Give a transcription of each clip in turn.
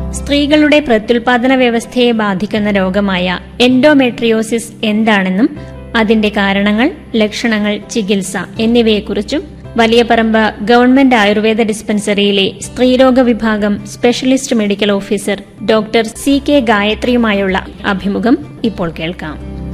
സ്ത്രീകളുടെ പ്രത്യുൽപാദന വ്യവസ്ഥയെ ബാധിക്കുന്ന രോഗമായ എൻഡോമെട്രിയോസിസ് എന്താണെന്നും അതിന്റെ കാരണങ്ങൾ ലക്ഷണങ്ങൾ ചികിത്സ എന്നിവയെക്കുറിച്ചും വലിയപറമ്പ് ഗവൺമെന്റ് ആയുർവേദ ഡിസ്പെൻസറിയിലെ സ്ത്രീരോഗ വിഭാഗം specialist medical officer doctor C K ഗായത്രിയുമായുള്ള അഭിമുഖം ഇപ്പോൾ കേൾക്കാം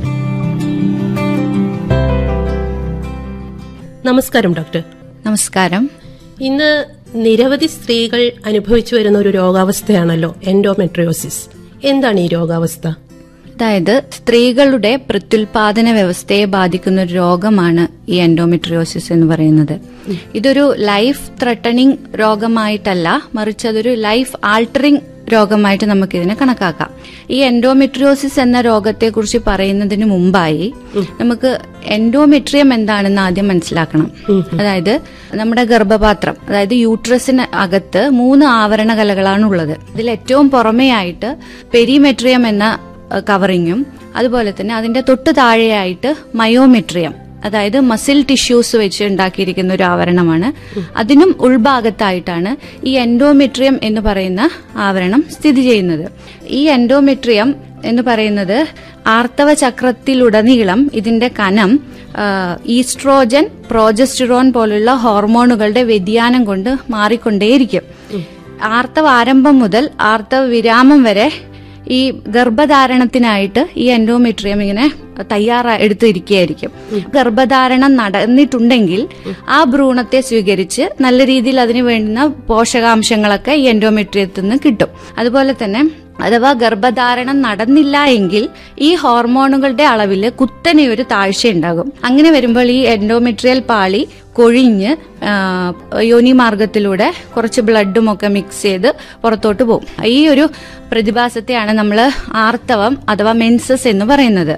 നമസ്കാരം ഡോക്ടർ നമസ്കാരം ഇന്ന് നിരവധി സ്ത്രീകൾ അനുഭവിച്ചു വരുന്ന ഒരു രോഗാവസ്ഥയാണല്ലോ എൻഡോമെട്രിയോസിസ് എന്താണ് ഈ രോഗാവസ്ഥ അതായത് സ്ത്രീകളുടെ പ്രത്യുൽപാദന വ്യവസ്ഥയെ ബാധിക്കുന്ന ഒരു രോഗമാണ് ഈ എൻഡോമെട്രിയോസിസ് എന്ന് പറയുന്നത് ഇതൊരു ലൈഫ് ത്രട്ടണിംഗ് രോഗമായിട്ടല്ല മറിച്ച് അതൊരു ലൈഫ് ആൾട്ടറിംഗ് രോഗമായിട്ട് നമുക്കിതിനെ കണക്കാക്കാം ഈ എൻഡോമെട്രിയോസിസ് എന്ന രോഗത്തെക്കുറിച്ച് പറയുന്നതിന് മുമ്പായി നമുക്ക് എൻഡോമെട്രിയം എന്താണെന്ന് ആദ്യം മനസ്സിലാക്കണം അതായത് നമ്മുടെ ഗർഭപാത്രം അതായത് യൂട്രസിന് അകത്ത് മൂന്ന് ആവരണ കലകളാണ് ഉള്ളത് ഇതിൽ ഏറ്റവും പുറമെയായിട്ട് പെരിമെട്രിയം എന്ന കവറിങ്ങും അതുപോലെ തന്നെ അതിന്റെ തൊട്ട് താഴെയായിട്ട് മയോമെട്രിയം അതായത് മസിൽ ടിഷ്യൂസ് വെച്ച് ഉണ്ടാക്കിയിരിക്കുന്ന ഒരു ആവരണമാണ് അതിനും ഉൾഭാഗത്തായിട്ടാണ് ഈ എൻഡോമെട്രിയം എന്ന് പറയുന്ന ആവരണം സ്ഥിതി ചെയ്യുന്നത് ഈ എൻഡോമെട്രിയം എന്ന് പറയുന്നത് ആർത്തവ ചക്രത്തിലുടനീളം ഇതിന്റെ കനം ഈസ്ട്രോജൻ പ്രോജസ്റ്റിറോൺ പോലുള്ള ഹോർമോണുകളുടെ വ്യതിയാനം കൊണ്ട് മാറിക്കൊണ്ടേയിരിക്കും ആർത്തവ ആരംഭം മുതൽ ആർത്തവ വിരാമം വരെ ഈ ഗർഭധാരണത്തിനായിട്ട് ഈ എൻഡോമെട്രിയം ഇങ്ങനെ തയ്യാറാ എടുത്തിരിക്കുകയായിരിക്കും ഗർഭധാരണം നടന്നിട്ടുണ്ടെങ്കിൽ ആ ഭ്രൂണത്തെ സ്വീകരിച്ച് നല്ല രീതിയിൽ അതിന് വേണ്ടുന്ന പോഷകാംശങ്ങളൊക്കെ ഈ എൻഡോമെട്രിയത്തിൽ നിന്ന് കിട്ടും അതുപോലെ തന്നെ അഥവാ ഗർഭധാരണം നടന്നില്ല എങ്കിൽ ഈ ഹോർമോണുകളുടെ അളവിൽ കുത്തനെ ഒരു താഴ്ചയുണ്ടാകും അങ്ങനെ വരുമ്പോൾ ഈ എൻഡോമെട്രിയൽ പാളി കൊഴിഞ്ഞ് യോനി മാർഗത്തിലൂടെ കുറച്ച് ബ്ലഡും ഒക്കെ മിക്സ് ചെയ്ത് പുറത്തോട്ട് പോകും ഈ ഒരു പ്രതിഭാസത്തെയാണ് നമ്മൾ ആർത്തവം അഥവാ മെൻസസ് എന്ന് പറയുന്നത്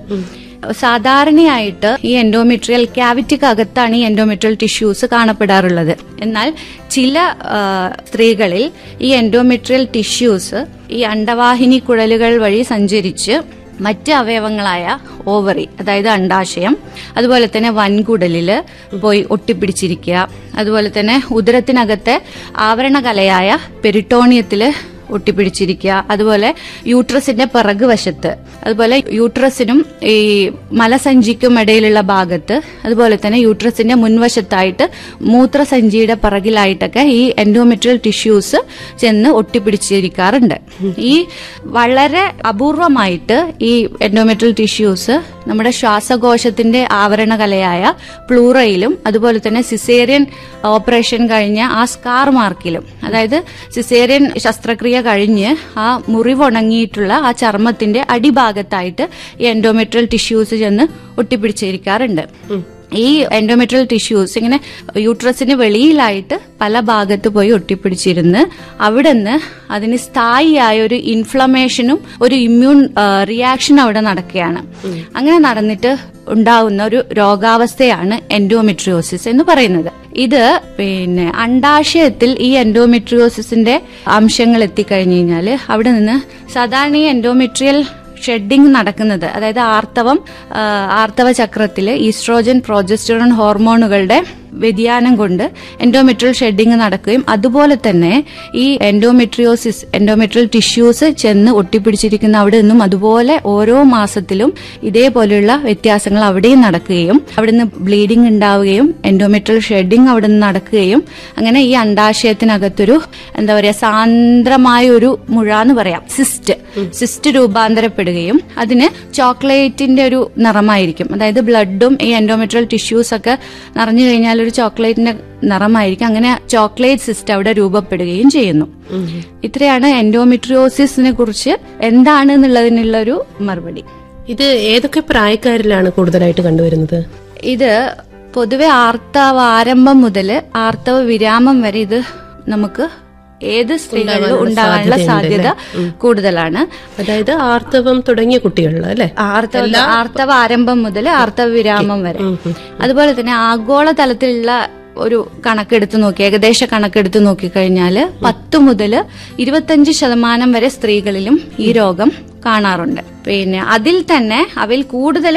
സാധാരണയായിട്ട് ഈ എൻഡോമെട്രിയൽ ക്യാവിറ്റിക്ക് അകത്താണ് ഈ എൻഡോമെട്രിയൽ ടിഷ്യൂസ് കാണപ്പെടാറുള്ളത് എന്നാൽ ചില സ്ത്രീകളിൽ ഈ എൻഡോമെട്രിയൽ ടിഷ്യൂസ് ഈ അണ്ടവാഹിനി കുഴലുകൾ വഴി സഞ്ചരിച്ച് മറ്റ് അവയവങ്ങളായ ഓവറി അതായത് അണ്ടാശയം അതുപോലെ തന്നെ വൻകുടലില് പോയി ഒട്ടിപ്പിടിച്ചിരിക്കുക അതുപോലെ തന്നെ ഉദരത്തിനകത്തെ ആവരണകലയായ പെരിട്ടോണിയത്തില് ഒട്ടിപ്പിടിച്ചിരിക്കുക അതുപോലെ യൂട്രസിന്റെ പിറകുവശത്ത് അതുപോലെ യൂട്രസിനും ഈ മലസഞ്ചിക്കും ഇടയിലുള്ള ഭാഗത്ത് അതുപോലെ തന്നെ യൂട്രസിന്റെ മുൻവശത്തായിട്ട് മൂത്രസഞ്ചിയുടെ പിറകിലായിട്ടൊക്കെ ഈ എൻഡോമെട്രിയൽ ടിഷ്യൂസ് ചെന്ന് ഒട്ടിപ്പിടിച്ചിരിക്കാറുണ്ട് ഈ വളരെ അപൂർവമായിട്ട് ഈ എൻഡോമെട്രിയൽ ടിഷ്യൂസ് നമ്മുടെ ശ്വാസകോശത്തിന്റെ ആവരണകലയായ പ്ലൂറയിലും അതുപോലെ തന്നെ സിസേറിയൻ ഓപ്പറേഷൻ കഴിഞ്ഞ ആ സ്കാർ മാർക്കിലും അതായത് സിസേറിയൻ ശസ്ത്രക്രിയ കഴിഞ്ഞ് ആ മുറിവുണങ്ങിയിട്ടുള്ള ആ ചർമ്മത്തിന്റെ അടിഭാഗത്തായിട്ട് ഈ എൻഡോമെട്രിയൽ ടിഷ്യൂസ് ചെന്ന് ഒട്ടിപ്പിടിച്ചിരിക്കാറുണ്ട് ഈ എൻഡോമെട്രിയൽ ടിഷ്യൂസ് ഇങ്ങനെ യൂട്രസിന് വെളിയിലായിട്ട് പല ഭാഗത്ത് പോയി ഒട്ടിപ്പിടിച്ചിരുന്ന് അവിടെ നിന്ന് അതിന് സ്ഥായിയായ ഒരു ഇൻഫ്ലമേഷനും ഒരു ഇമ്മ്യൂൺ റിയാക്ഷൻ അവിടെ നടക്കുകയാണ് അങ്ങനെ നടന്നിട്ട് ഉണ്ടാവുന്ന ഒരു രോഗാവസ്ഥയാണ് എൻഡോമെട്രിയോസിസ് എന്ന് പറയുന്നത് ഇത് പിന്നെ അണ്ടാശയത്തിൽ ഈ എൻഡോമെട്രിയോസിന്റെ അംശങ്ങൾ എത്തിക്കഴിഞ്ഞു കഴിഞ്ഞാൽ അവിടെ നിന്ന് സാധാരണ ഈ എൻഡോമെട്രിയൽ ഷെഡിങ് നടക്കുന്നത് അതായത് ആർത്തവം ആർത്തവ ചക്രത്തിൽ ഈസ്ട്രോജൻ പ്രോജസ്റ്റിറോൺ ഹോർമോണുകളുടെ വ്യതിയാനം കൊണ്ട് എൻഡോമെട്രിയൽ ഷെഡിങ് നടക്കുകയും അതുപോലെ തന്നെ ഈ എൻഡോമെട്രിയോസിസ് എൻഡോമെട്രിയൽ ടിഷ്യൂസ് ചെന്ന് ഒട്ടിപ്പിടിച്ചിരിക്കുന്ന അവിടെ നിന്നും അതുപോലെ ഓരോ മാസത്തിലും ഇതേപോലെയുള്ള വ്യത്യാസങ്ങൾ അവിടെയും നടക്കുകയും അവിടെ നിന്ന് ബ്ലീഡിംഗ് ഉണ്ടാവുകയും എൻഡോമെട്രിയൽ ഷെഡിങ് അവിടെ നിന്ന് നടക്കുകയും അങ്ങനെ ഈ അണ്ടാശയത്തിനകത്തൊരു എന്താ പറയാ സാന്ദ്രമായ ഒരു മുഴ എന്ന് പറയാം സിസ്റ്റ് സിസ്റ്റ് രൂപാന്തരപ്പെടുകയും അതിന് ചോക്ലേറ്റിന്റെ ഒരു നിറമായിരിക്കും അതായത് ബ്ലഡും ഈ എൻഡോമെട്രിയൽ ടിഷ്യൂസ് ഒക്കെ നിറഞ്ഞു കഴിഞ്ഞാൽ ഒരു ചോക്ലേറ്റിന്റെ നിറമായിരിക്കും അങ്ങനെ ചോക്ലേറ്റ് സിസ്റ്റ് അവിടെ രൂപപ്പെടുകയും ചെയ്യുന്നു ഇത്രയാണ് എൻഡോമെട്രിയോസിസിനെ കുറിച്ച് എന്താണ് എന്നുള്ളതിനുള്ള ഒരു മറുപടി ഇത് ഏതൊക്കെ പ്രായക്കാരിലാണ് കൂടുതലായിട്ട് കണ്ടുവരുന്നത് ഇത് പൊതുവെ ആർത്തവ ആരംഭം മുതൽ ആർത്തവ വിരാമം വരെ ഇത് നമുക്ക് ഏത് സ്ത്രീകളിലും ഉണ്ടാകാനുള്ള സാധ്യത കൂടുതലാണ് അതായത് ആർത്തവം തുടങ്ങിയ കുട്ടികളിൽ അല്ലെ ആർത്തവ ആർത്തവ ആരംഭം മുതൽ ആർത്തവ വിരാമം വരെ അതുപോലെ തന്നെ ആഗോള തലത്തിലുള്ള ഒരു കണക്കെടുത്ത് നോക്കി ഏകദേശ കണക്കെടുത്ത് നോക്കിക്കഴിഞ്ഞാൽ പത്ത് മുതൽ ഇരുപത്തഞ്ച് ശതമാനം വരെ സ്ത്രീകളിലും ഈ രോഗം കാണാറുണ്ട് പിന്നെ അതിൽ തന്നെ അവയിൽ കൂടുതൽ